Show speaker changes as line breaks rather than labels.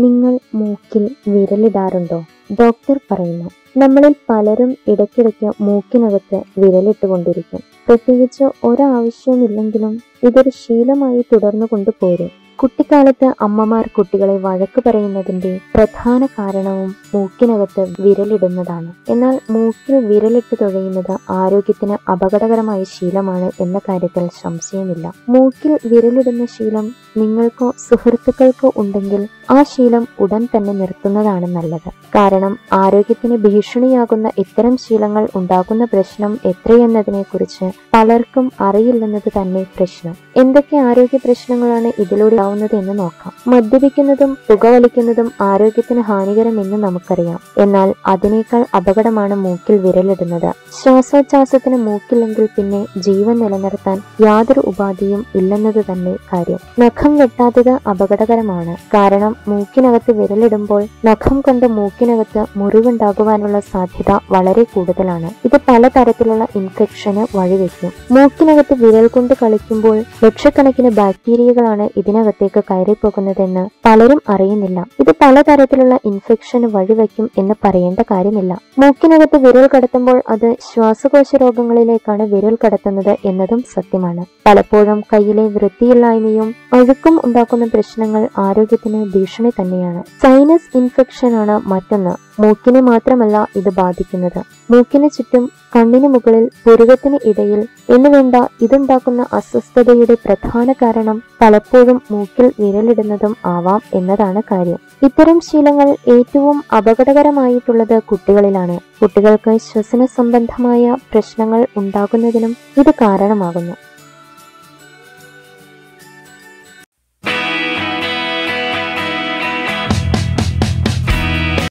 നിങ്ങൾ മൂക്കിൽ വിരലിടാറുണ്ടോ ഡോക്ടർ പറയുന്നു നമ്മളിൽ പലരും ഇടയ്ക്കിടയ്ക്ക് മൂക്കിനകത്ത് വിരലിട്ടുകൊണ്ടിരിക്കും പ്രത്യേകിച്ച് ഒരാവശ്യവുമില്ലെങ്കിലും ഇതൊരു ശീലമായി തുടർന്നു കൊണ്ടുപോരും കുട്ടിക്കാലത്ത് അമ്മമാർ കുട്ടികളെ വഴക്ക് പറയുന്നതിന്റെ പ്രധാന കാരണവും മൂക്കിനകത്ത് വിരലിടുന്നതാണ് എന്നാൽ മൂക്കിൽ വിരലിട്ട് തുഴയുന്നത് ആരോഗ്യത്തിന് അപകടകരമായ ശീലമാണ് എന്ന കാര്യത്തിൽ സംശയമില്ല മൂക്കിൽ വിരലിടുന്ന ശീലം നിങ്ങൾക്കോ സുഹൃത്തുക്കൾക്കോ ഉണ്ടെങ്കിൽ ആ ശീലം ഉടൻ തന്നെ നിർത്തുന്നതാണ് നല്ലത് കാരണം ആരോഗ്യത്തിന് ഭീഷണിയാകുന്ന ഇത്തരം ശീലങ്ങൾ ഉണ്ടാകുന്ന പ്രശ്നം എത്രയെന്നതിനെക്കുറിച്ച് പലർക്കും അറിയില്ലെന്നത് തന്നെ പ്രശ്നം എന്തൊക്കെ ആരോഗ്യ പ്രശ്നങ്ങളാണ് ഇതിലൂടെ ആവുന്നത് എന്ന് നോക്കാം മദ്യപിക്കുന്നതും പുകവലിക്കുന്നതും ആരോഗ്യത്തിന് ഹാനികരമെന്ന് നമുക്കറിയാം എന്നാൽ അതിനേക്കാൾ അപകടമാണ് മൂക്കിൽ വിരലിടുന്നത് ശ്വാസോച്ഛ്വാസത്തിന് മൂക്കില്ലെങ്കിൽ പിന്നെ ജീവൻ നിലനിർത്താൻ യാതൊരു ഉപാധിയും ഇല്ലെന്നത് തന്നെ കാര്യം നഖം വെട്ടാത്തത് അപകടകരമാണ് കാരണം മൂക്കിനകത്ത് വിരലിടുമ്പോൾ നഖം കൊണ്ട് മൂക്കിനകത്ത് മുറിവുണ്ടാകുവാനുള്ള സാധ്യത വളരെ കൂടുതലാണ് ഇത് പലതരത്തിലുള്ള ഇൻഫെക്ഷന് വഴിവെക്കും മൂക്കിനകത്ത് വിരൽ കൊണ്ട് കളിക്കുമ്പോൾ ലക്ഷക്കണക്കിന് ബാക്ടീരിയകളാണ് ഇതിനകത്തേക്ക് കയറിപ്പോകുന്നതെന്ന് പലരും അറിയുന്നില്ല ഇത് പലതരത്തിലുള്ള ഇൻഫെക്ഷന് വഴിവെക്കും എന്ന് പറയേണ്ട കാര്യമില്ല മൂക്കിനകത്ത് വിരൽ കടത്തുമ്പോൾ അത് ശ്വാസകോശ രോഗങ്ങളിലേക്കാണ് വിരൽ കടത്തുന്നത് എന്നതും സത്യമാണ് പലപ്പോഴും കയ്യിലെ വൃത്തിയില്ലായ്മയും അഴുക്കും ഉണ്ടാക്കുന്ന പ്രശ്നങ്ങൾ ആരോഗ്യത്തിന് ഭീഷണി തന്നെയാണ് സൈനസ് ഇൻഫെക്ഷൻ ആണ് മറ്റൊന്ന് മൂക്കിനെ മാത്രമല്ല ഇത് ബാധിക്കുന്നത് മൂക്കിന് ചുറ്റും കണ്ണിന് മുകളിൽ പുരുകത്തിന് ഇടയിൽ എന്നുവേണ്ട ഇതുണ്ടാക്കുന്ന അസ്വസ്ഥതയുടെ പ്രധാന കാരണം പലപ്പോഴും മൂക്കിൽ വിരലിടുന്നതും ആവാം എന്നതാണ് കാര്യം ഇത്തരം ശീലങ്ങൾ ഏറ്റവും അപകടകരമായിട്ടുള്ളത് കുട്ടികളിലാണ് കുട്ടികൾക്ക് ശ്വസന സംബന്ധമായ പ്രശ്നങ്ങൾ ഉണ്ടാകുന്നതിനും ഇത് കാരണമാകുന്നു